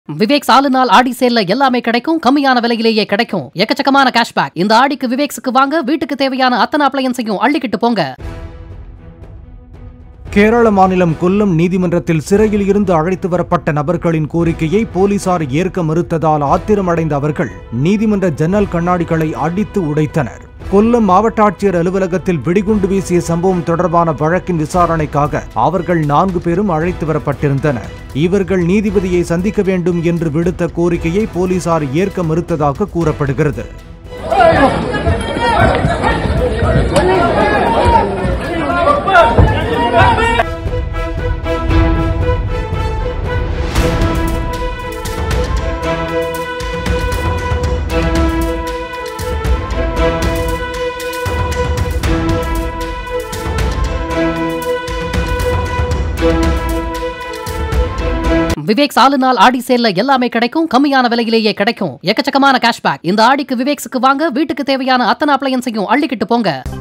விவேக் சாலு நாள் ஆடி சேல்ல எல்லாமே கிடைக்கும் கம்மியான விலையிலேயே கிடைக்கும் எக்கச்சக்கமான கேஷ்பேக் இந்த ஆடிக்கு விவேக்ஸுக்கு வாங்க வீட்டுக்கு தேவையான அத்தனை அப்ளையன்ஸையும் அள்ளிக்கிட்டு போங்க கேரள மாநிலம் கொல்லம் நீதிமன்றத்தில் சிறையில் இருந்து அழைத்து வரப்பட்ட நபர்களின் கோரிக்கையை போலீசார் ஏற்க மறுத்ததால் ஆத்திரமடைந்த அவர்கள் நீதிமன்ற ஜன்னல் கண்ணாடிகளை அடித்து உடைத்தனர் கொல்லம் மாவட்ட ஆட்சியர் அலுவலகத்தில் வெடிகுண்டு வீசிய சம்பவம் தொடர்பான வழக்கின் விசாரணைக்காக அவர்கள் நான்கு பேரும் அழைத்து வரப்பட்டிருந்தனர் இவர்கள் நீதிபதியை சந்திக்க வேண்டும் என்று விடுத்த கோரிக்கையை போலீசார் ஏற்க மறுத்ததாக கூறப்படுகிறது விவேக் சாலு நாள் ஆடி சேல்ல எல்லாமே கிடைக்கும் கம்மியான விலையிலேயே கிடைக்கும் எக்கச்சக்கமான கேஷ்பேக் இந்த ஆடிக்கு விவேக்ஸுக்கு வாங்க வீட்டுக்கு தேவையான அத்தனை அப்ளையன்ஸையும் அள்ளிக்கிட்டு போங்க